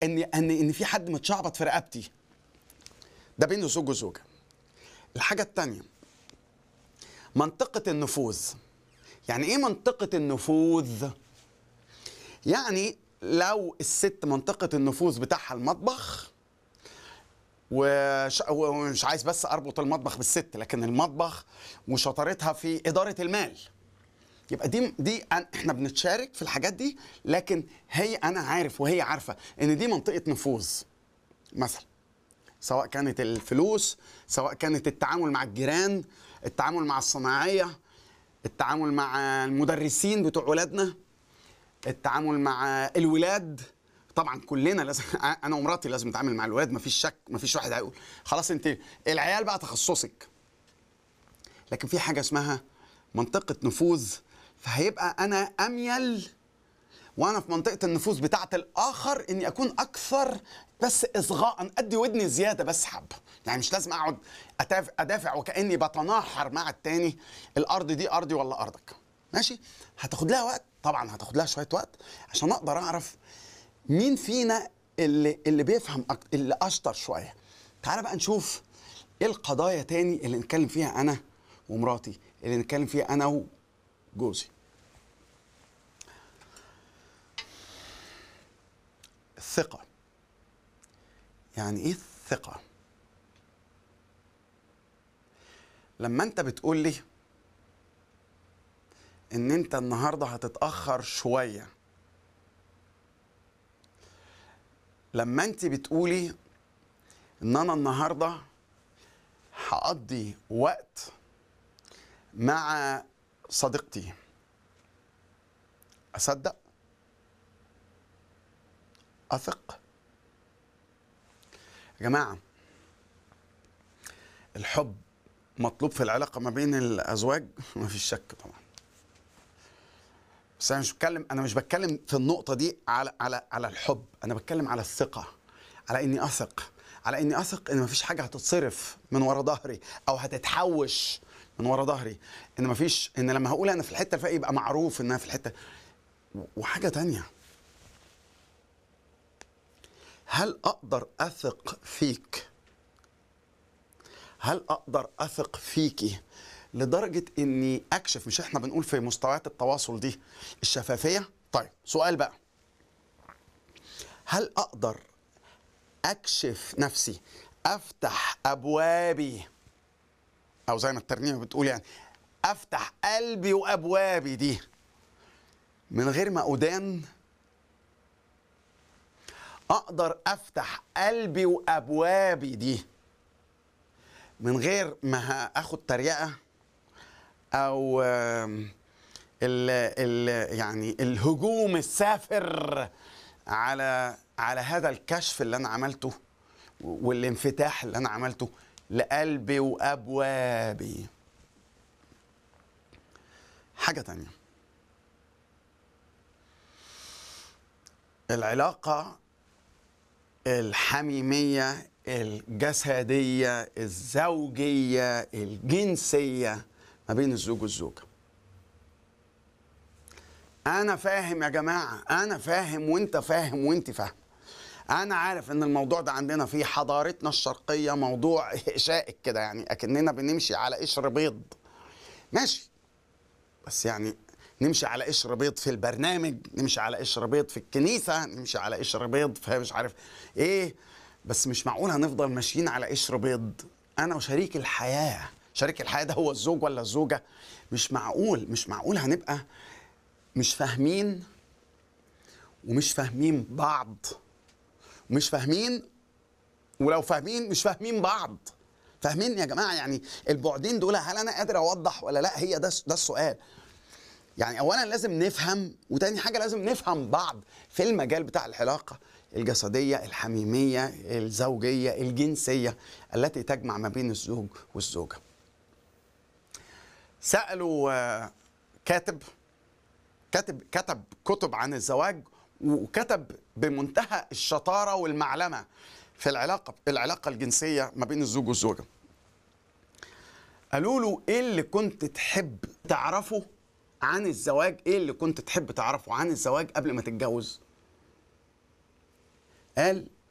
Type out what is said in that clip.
ان ان ان في حد متشعبط في رقبتي ده بين زوج وزوجه الحاجه الثانيه منطقه النفوذ يعني ايه منطقه النفوذ يعني لو الست منطقه النفوذ بتاعها المطبخ وش... ومش عايز بس اربط المطبخ بالست لكن المطبخ وشطارتها في اداره المال يبقى دي دي أن- احنا بنتشارك في الحاجات دي لكن هي انا عارف وهي عارفه ان دي منطقه نفوذ مثلا سواء كانت الفلوس سواء كانت التعامل مع الجيران التعامل مع الصناعيه التعامل مع المدرسين بتوع ولادنا التعامل مع الولاد طبعا كلنا لازم انا ومراتي لازم نتعامل مع الولاد مفيش شك مفيش واحد هيقول خلاص انت العيال بقى تخصصك لكن في حاجه اسمها منطقه نفوذ فهيبقى انا اميل وانا في منطقه النفوذ بتاعه الاخر اني اكون اكثر بس اصغاء ادي ودني زياده بس حبه يعني مش لازم اقعد أتاف- ادافع وكاني بتناحر مع التاني الارض دي ارضي ولا ارضك ماشي هتاخد لها وقت طبعا هتاخد لها شويه وقت عشان اقدر اعرف مين فينا اللي اللي بيفهم أكتر اللي اشطر شويه تعال بقى نشوف ايه القضايا تاني اللي نتكلم فيها انا ومراتي اللي نتكلم فيها انا وجوزي الثقة يعني ايه الثقة لما انت بتقول لي ان انت النهارده هتتأخر شوية لما انت بتقولي ان انا النهارده هقضي وقت مع صديقتي اصدق اثق يا جماعه الحب مطلوب في العلاقه ما بين الازواج ما فيش شك طبعا بس انا مش بتكلم انا مش بتكلم في النقطه دي على على على الحب انا بتكلم على الثقه على اني اثق على اني اثق ان مفيش حاجه هتتصرف من ورا ظهري او هتتحوش من ورا ظهري ان مفيش ان لما هقول انا في الحته الفقيه يبقى معروف ان انا في الحته وحاجه تانية هل اقدر اثق فيك هل اقدر اثق فيكي لدرجه اني اكشف مش احنا بنقول في مستويات التواصل دي الشفافيه طيب سؤال بقى هل اقدر اكشف نفسي افتح ابوابي او زي ما الترنيمه بتقول يعني افتح قلبي وابوابي دي من غير ما ادان اقدر افتح قلبي وابوابي دي من غير ما اخد تريقه او آم، ال ال يعني الهجوم السافر على على هذا الكشف اللي انا عملته والانفتاح اللي انا عملته لقلبي وابوابي حاجه تانية العلاقه الحميميه الجسديه الزوجيه الجنسيه ما بين الزوج والزوجه انا فاهم يا جماعه انا فاهم وانت فاهم وانت فاهم انا عارف ان الموضوع ده عندنا في حضارتنا الشرقيه موضوع شائك كده يعني اكننا بنمشي على قشر بيض ماشي بس يعني نمشي على قشر بيض في البرنامج نمشي على قشر بيض في الكنيسه نمشي على قشر بيض في مش عارف ايه بس مش معقول هنفضل ماشيين على قشر بيض انا وشريك الحياه شريك الحياه ده هو الزوج ولا الزوجه مش معقول مش معقول هنبقى مش فاهمين ومش فاهمين بعض مش فاهمين ولو فاهمين مش فاهمين بعض فاهمين يا جماعه يعني البعدين دول هل انا قادر اوضح ولا لا هي ده ده السؤال يعني اولا لازم نفهم وتاني حاجه لازم نفهم بعض في المجال بتاع العلاقه الجسديه الحميميه الزوجيه الجنسيه التي تجمع ما بين الزوج والزوجه سالوا آه، كاتب كاتب كتب كتب عن الزواج وكتب بمنتهى الشطاره والمعلمه في العلاقه العلاقه الجنسيه ما بين الزوج والزوجه. قالوا له ايه اللي كنت تحب تعرفه عن الزواج؟ ايه اللي كنت تحب تعرفه عن الزواج قبل ما تتجوز؟ قال